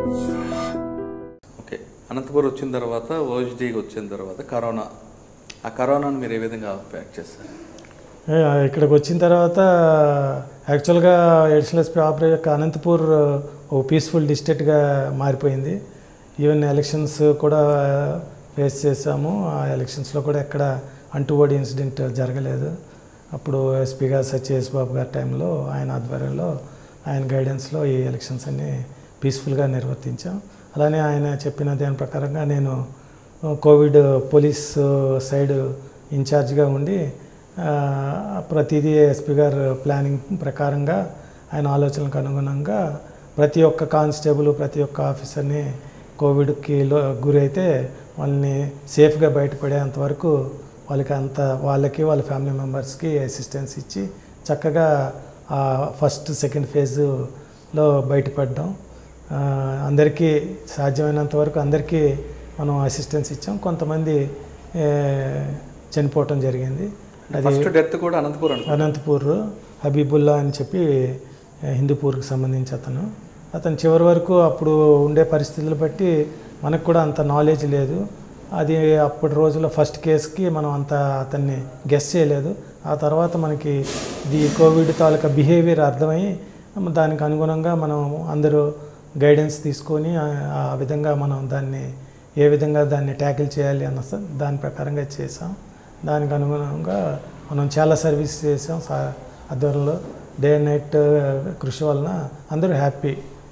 Okay Anantapuram వచ్చిన తర్వాత ఓహెచ్డీకి వచ్చిన తర్వాత కరోనా ఆ కరోనాను మీరు ఏ విధంగా ఫ్యాక్ట్ చేస్తారు ఏ, ఇక్కడికి వచ్చిన తర్వాత యాక్చువల్గా ఎడిషనల్ ఎస్పీ ఆపరేట్ అనంతపూర్ ఓ పీస్ఫుల్ డిస్ట్రిక్ట్గా మారిపోయింది ఈవెన్ ఎలక్షన్స్ కూడా ఫేస్ చేసాము ఆ ఎలక్షన్స్లో కూడా ఎక్కడ అంటువర్డ్ ఇన్సిడెంట్ జరగలేదు అప్పుడు ఎస్పీ గారు సత్యేష్ బాబు గారి టైంలో ఆయన ఆధ్వర్యంలో ఆయన గైడెన్స్లో ఈ ఎలక్షన్స్ అన్ని పీస్ఫుల్గా నిర్వర్తించాం అలానే ఆయన చెప్పిన దాని ప్రకారంగా నేను కోవిడ్ పోలీస్ సైడ్ ఇన్ఛార్జ్గా ఉండి ఆ, ప్రతిదీ ఎస్పీ గారు ప్లానింగ్ ప్రకారంగా ఆయన ఆలోచనలకు అనుగుణంగా ప్రతి ఒక్క కానిస్టేబుల్ ప్రతి ఒక్క ఆఫీసర్ని కోవిడ్కి లో గురైతే వాళ్ళని సేఫ్గా బయటపడేంత వరకు వాళ్ళకి అంత వాళ్ళకి వాళ్ళ ఫ్యామిలీ మెంబర్స్కి అసిస్టెన్స్ ఇచ్చి చక్కగా ఆ ఫస్ట్ సెకండ్ ఫేజ్లో బయటపడ్డాం ఆ, అందరికీ సాధ్యమైనంత వరకు అందరికీ మనం అసిస్టెన్స్ ఇచ్చాం కొంతమంది ఏ, చనిపోవటం జరిగింది అది ఫస్ట్ డెత్ కూడా అనంతపురం అనుకో అనంతపూర్ హబీబుల్లా అని చెప్పి ఆ, హిందూపూర్కి సంబంధించి అతను అతను చివరి వరకు అప్పుడు ఉండే పరిస్థితులు బట్టి మనకు కూడా అంత నాలెడ్జ్ లేదు అది అప్పటి రోజుల్లో ఫస్ట్ కేసుకి మనం అంత అతన్ని గెస్ చేయలేదు ఆ తర్వాత మనకి ది కోవిడ్ తాలూకా బిహేవియర్ అర్థమై దానికి అనుగుణంగా మనం అందరూ గైడెన్స్ తీసుకొని ఆ ఆ విధంగా మనం దాన్ని ఏ విధంగా దాన్ని ట్యాకిల్ చేయాలి అన్న స- దాని ప్రకారంగా చేసాం దానికి అనుగుణంగా మనం చాలా సర్వీస్ చేసాం సా ఆధ్వర్యంలో డే అండ్ నైట్ కృషి వలన అందరూ హ్యాపీ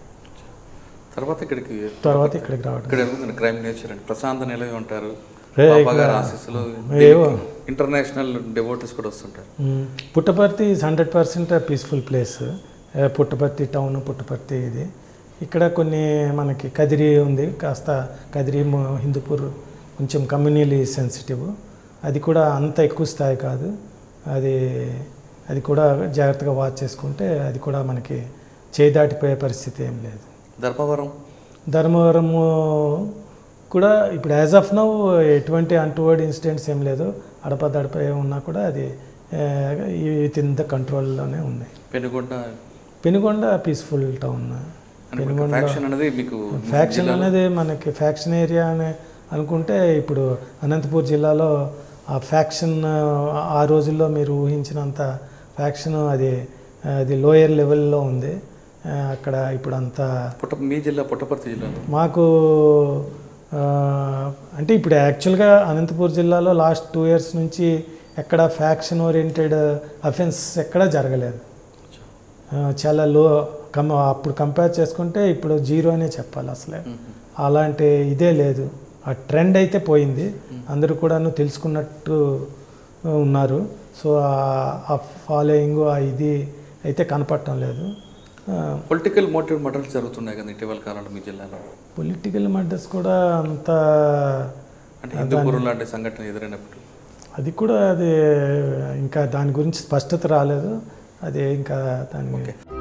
తర్వాత ఇక్కడికి తర్వాత ఇక్కడికి రావడం ఇక్కడ ఎందుకు క్రైమ్ నేచర్ అండి ప్రశాంత నిలయం ఉంటారు ఏ, బాబా ఇక్కడ- గారి ఆశీస్సులు ఏవో. ఇంటర్నేషనల్ డెవోటీస్ కూడా వస్తుంటారు మ్మ్. Puttaparthi is hundred percent peaceful place Puttaparthi town Puttaparthi ఇది ఇక్కడ కొన్ని మనకి కదిరి ఉంది కాస్త కదిరి మ- హిందూపూర్ కొంచెం కమ్యూనలీ సెన్సిటివ్ అది కూడా అంత ఎక్కువ స్థాయి కాదు అది అది కూడా జాగ్రత్తగా వాచ్ చేసుకుంటే అది కూడా మనకి చేయి దాటిపోయే పరిస్థితి ఏం లేదు ధర్మవరం ధర్మవరము కూడా ఇప్పుడు యాజ్ ఆఫ్ నౌ ఎటువంటి అంటువర్డ్ ఇన్సిడెంట్స్ ఏం లేదు అడపదడప ఉన్నా కూడా అది విత్ ఇన్ ద కంట్రోల్లోనే ఉన్నాయి Penukonda Penukonda peaceful town Penukonda faction అనేది మీకు ఫ్యాక్షన్ అనేది మనకి ఫ్యాక్షన్ ఏరియా అని అనుకుంటే ఇప్పుడు అనంతపూర్ జిల్లాలో ఆ ఫ్యాక్షన్ ఆ రోజుల్లో మీరు ఊహించినంత ఫ్యాక్షన్ అది అది లోయర్ లెవెల్లో ఉంది ఆ, అక్కడ ఇప్పుడు అంత పుట్ట మీ జిల్లా పుట్టపర్తి జిల్లాలో మాకు ఆ, అంటే ఇప్పుడు యాక్చువల్గా అనంతపూర్ జిల్లాలో లాస్ట్ టూ ఇయర్స్ నుంచి ఎక్కడ ఫ్యాక్షన్ ఓరియంటెడ్ అఫెన్స్ ఎక్కడా జరగలేదు ఆ, చాలా లో కం అప్పుడు కంపేర్ చేసుకుంటే ఇప్పుడు జీరో అనే చెప్పాలి అసలే అలాంటి ఇదే లేదు ఆ ట్రెండ్ అయితే పోయింది అందరూ కూడాను తెలుసుకున్నట్టు ఉన్నారు సో ఆ- ఆ ఫాలోయింగ్ ఆ ఇది అయితే కనపడటం లేదు పొలిటికల్ మోటివ్ మర్డర్స్ జరుగుతున్నాయి కదా ఇటీవల కాలంలో మీ జిల్లాలో పొలిటికల్ మర్డర్స్ కూడా అంత అంటే హిందూపురం లాంటి సంఘటన ఎదురైనప్పుడు అది కూడా అది ఇంకా దాని గురించి స్పష్టత రాలేదు అది ఇంకా దాని